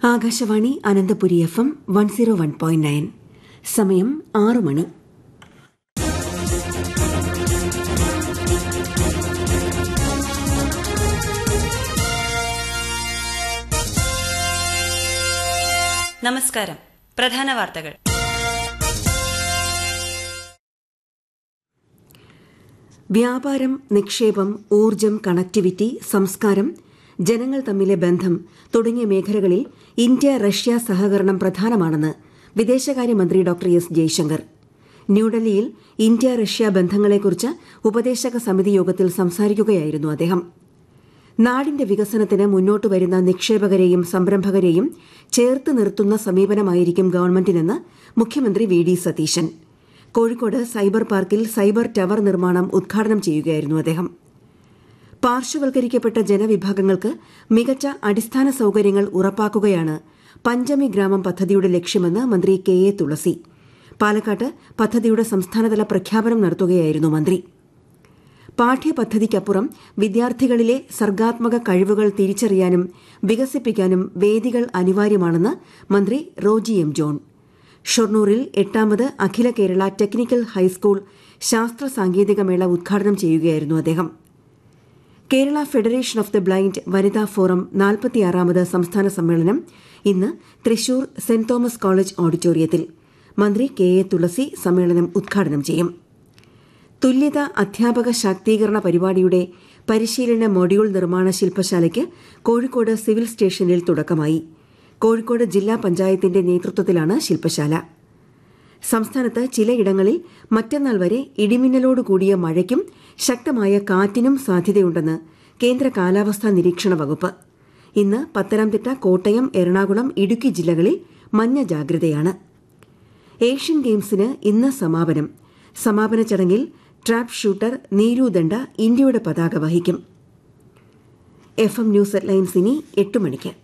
Akashvani Ananthapuri F M one zero one point nine സമയം ആറ് മണി നമസ്കാരം പ്രധാന വാർത്തകൾ വ്യാപാരം നിക്ഷേപം ഊർജ്ജം കണക്ടിവിറ്റി സംസ്കാരം ജനങ്ങൾ തമ്മിലെ ബന്ധം തുടങ്ങിയ മേഖലകളിൽ ഇന്ത്യ റഷ്യ സഹകരണം പ്രധാനമാണെന്ന് വിദേശകാര്യമന്ത്രി ഡോക്ടർ എസ് ജയശങ്കർ ന്യൂഡൽഹിയിൽ ഇന്ത്യ റഷ്യ ബന്ധങ്ങളെക്കുറിച്ച് ഉപദേശക സമിതി യോഗത്തിൽ സംസാരിക്കുകയായിരുന്നു അദ്ദേഹം നാടിന്റെ വികസനത്തിന് മുന്നോട്ട് വരുന്ന നിക്ഷേപകരെയും സംരംഭകരെയും ചേർത്ത് നിർത്തുന്ന സമീപനമായിരിക്കും ഗവൺമെന്റിനെന്ന് മുഖ്യമന്ത്രി V D Satheesan Kozhikode cyber പാർക്കിൽ സൈബർ ടവർ നിർമ്മാണം ഉദ്ഘാടനം ചെയ്യുകയായിരുന്നു അദ്ദേഹം പാർശ്വവൽക്കരിക്കപ്പെട്ട ജനവിഭാഗങ്ങൾക്ക് മികച്ച അടിസ്ഥാന സൌകര്യങ്ങൾ ഉറപ്പാക്കുകയാണ് പഞ്ചമി ഗ്രാമം പദ്ധതിയുടെ ലക്ഷ്യമെന്ന് മന്ത്രി കെ എ തുളസി പാലക്കാട്ട് പദ്ധതിയുടെ സംസ്ഥാനതല പ്രഖ്യാപനം നടത്തുകയായിരുന്നു മന്ത്രി പാഠ്യപദ്ധതിക്കപ്പുറം വിദ്യാർത്ഥികളിലെ സർഗാത്മക കഴിവുകൾ തിരിച്ചറിയാനും വികസിപ്പിക്കാനും വേദികൾ അനിവാര്യമാണെന്ന് മന്ത്രി റോജി എം ജോൺ ഷൊർണൂറിൽ എട്ടാമത് അഖില കേരള ടെക്നിക്കൽ ഹൈസ്കൂൾ ശാസ്ത്ര സാങ്കേതിക മേള ഉദ്ഘാടനം ചെയ്യുകയായിരുന്നു അദ്ദേഹം Kerala federation of the blind വനിതാ ഫോറം നാൽപ്പത്തിയാറാമത് സംസ്ഥാന സമ്മേളനം ഇന്ന് തൃശൂർ സെന്റ് തോമസ് കോളേജ് ഓഡിറ്റോറിയത്തിൽ മന്ത്രി കെ എ തുളസി സമ്മേളനം ഉദ്ഘാടനം ചെയ്യും തുല്യത അധ്യാപക ശാക്തീകരണ പരിപാടിയുടെ പരിശീലന മൊഡ്യൂൾ നിർമ്മാണ ശില്പശാലയ്ക്ക് കോഴിക്കോട് സിവിൽ സ്റ്റേഷനിൽ തുടക്കമായി കോഴിക്കോട് ജില്ലാ പഞ്ചായത്തിന്റെ നേതൃത്വത്തിലാണ് ശില്പശാല സംസ്ഥാനത്ത് ചിലയിടങ്ങളിൽ മറ്റന്നാൾ വരെ ഇടിമിന്നലോടുകൂടിയ മഴയ്ക്കും ശക്തമായ കാറ്റിനും സാധ്യതയുണ്ടെന്ന് കേന്ദ്ര കാലാവസ്ഥാ നിരീക്ഷണ വകുപ്പ് ഇന്ന് പത്തനംതിട്ട കോട്ടയം എറണാകുളം ഇടുക്കി ജില്ലകളിൽ മഞ്ഞ ജാഗ്രതയാണ് ഏഷ്യൻ ഗെയിംസിന് ഇന്ന് സമാപനം സമാപന ചടങ്ങിൽ ട്രാപ്പ് ഷൂട്ടർ നീരു ദണ്ഡ ഇന്ത്യയുടെ പതാക വഹിക്കും എഫ് എം ന്യൂസ് ഹെഡ്ലൈൻസ് ഇനി എട്ട് മണിക്ക്